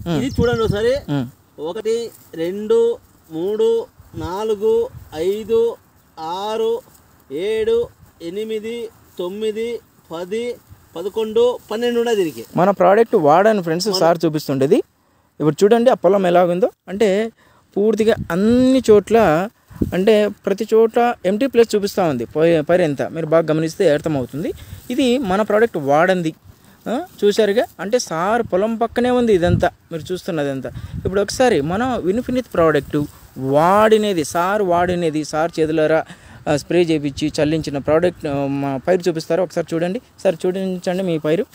ఇది చూడండి ఒకసారి ఉమ్. ఒకటి రెండు మూడు నాలుగు ఐదు ఆరు ఏడు ఎనిమిది తొమ్మిది పది పదకొండు పన్నెండు ఉన్నాయి దీనికి మన ప్రోడక్ట్ వాడని ఫ్రెండ్స్ సార్ చూపిస్తుండేది ఇప్పుడు చూడండి ఆ పొలం ఎలాగుందో అంటే పూర్తిగా అన్ని చోట్ల అంటే ప్రతి చోట ఎంటీ ప్లేస్ చూపిస్తూ ఉంది పై- పైరు ఎంత మీరు బాగా గమనిస్తే అర్థమవుతుంది ఇది మన ప్రోడక్ట్ వాడంది ఆ, చూశారుగా అంటే సార్ పొలం పక్కనే ఉంది ఇదంతా మీరు చూస్తున్నది అంతా ఇప్పుడు ఒకసారి మనం వినిఫినిత్ ప్రోడక్ట్ వాడినది సార్ వాడినది సార్ చేతులారా ఆ, స్ప్రే చేయించి చల్లించిన ప్రోడక్ట్ ఆ, మా పైరు చూపిస్తారా ఒకసారి చూడండి సార్ చూపించండి మీ పైరు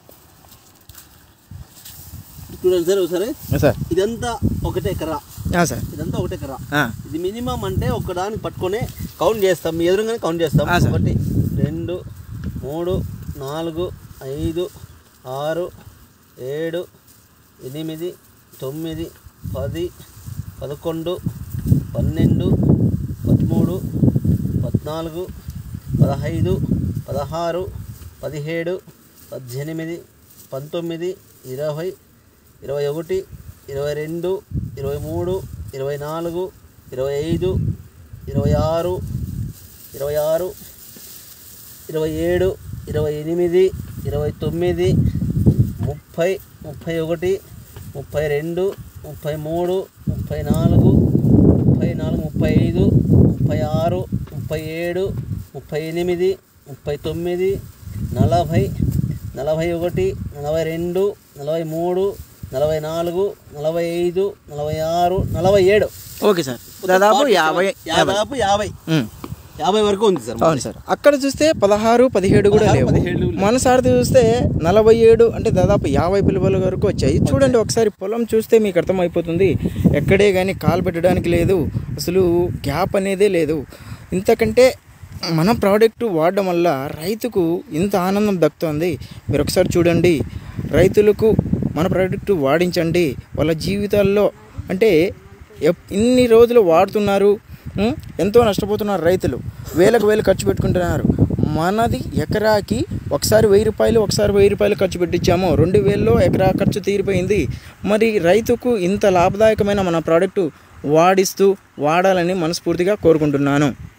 చూడండి సార్ ఒకసారి సార్ ఇదంతా ఒకటే కర్ర ఆ, సార్ ఇదంతా ఒకటే కర్ర ఆ, ఇది మినిమం అంటే ఒకదానికి పట్టుకొని కౌంట్ చేస్తాం మీ ఎదురుగానే కౌంట్ చేస్తాం ఆ, సార్. ఒకటి రెండు మూడు నాలుగు ఐదు ఆరు ఏడు ఎనిమిది తొమ్మిది పది పదకొండు పన్నెండు పదమూడు పద్నాలుగు పదహైదు పదహారు పదిహేడు పద్దెనిమిది పంతొమ్మిది ఇరవై ఇరవై ఒకటి ఇరవై రెండు ఇరవై మూడు ఇరవై నాలుగు ఇరవై ఐదు ఇరవై ఆరు ఇరవై ఆరు ఇరవై ఏడు ఇరవై ఎనిమిది ఇరవై తొమ్మిది ముప్పై ముప్పై ఒకటి ముప్పై రెండు ముప్పై మూడు ముప్పై నాలుగు ముప్పై నాలుగు ముప్పై ఐదు ముప్పై ఆరు ముప్పై ఏడు ముప్పై ఎనిమిది ముప్పై తొమ్మిది నలభై నలభై ఒకటి నలభై రెండు నలభై మూడు నలభై నాలుగు నలభై ఐదు నలభై ఆరు నలభై ఏడు ఓకే సార్ దాదాపు యాభై యాభై దాదాపు యాభై ఉమ్, యాభై వరకు ఉంది సార్ అవును సార్ అక్కడ చూస్తే పదహారు పదిహేడు కూడా పదహారు, లేవు పదిహేడు మన సార్ చూస్తే నలభై ఏడు అంటే దాదాపు యాభై పిలువల వరకు వచ్చాయి చూడండి ఒకసారి పొలం చూస్తే మీకు అర్థమైపోతుంది ఎక్కడే కానీ కాలు పెట్టడానికి లేదు అసలు గ్యాప్ అనేదే లేదు ఇంతకంటే మన ప్రోడక్ట్ వాడడం వల్ల రైతుకు ఇంత ఆనందం దక్కుతుంది మీరు ఒకసారి చూడండి రైతులకు మన ప్రోడక్ట్ వాడించండి వాళ్ళ జీవితాల్లో అంటే ఎప్- ఇన్ని రోజులు వాడుతున్నారు ఉం? ఎంతో నష్టపోతున్నారు రైతులు వేలకు వేలు ఖర్చు పెట్టుకుంటున్నారు మనది ఎకరాకి ఒకసారి వెయ్యి రూపాయలు ఒకసారి వెయ్యి రూపాయలు ఖర్చు పెట్టించాము రెండు వేల్లో ఎకరా ఖర్చు తీరిపోయింది మరి రైతుకు ఇంత లాభదాయకమైన మన ప్రోడక్ట్ వాడిస్తూ వాడాలని మనస్ఫూర్తిగా కోరుకుంటున్నాను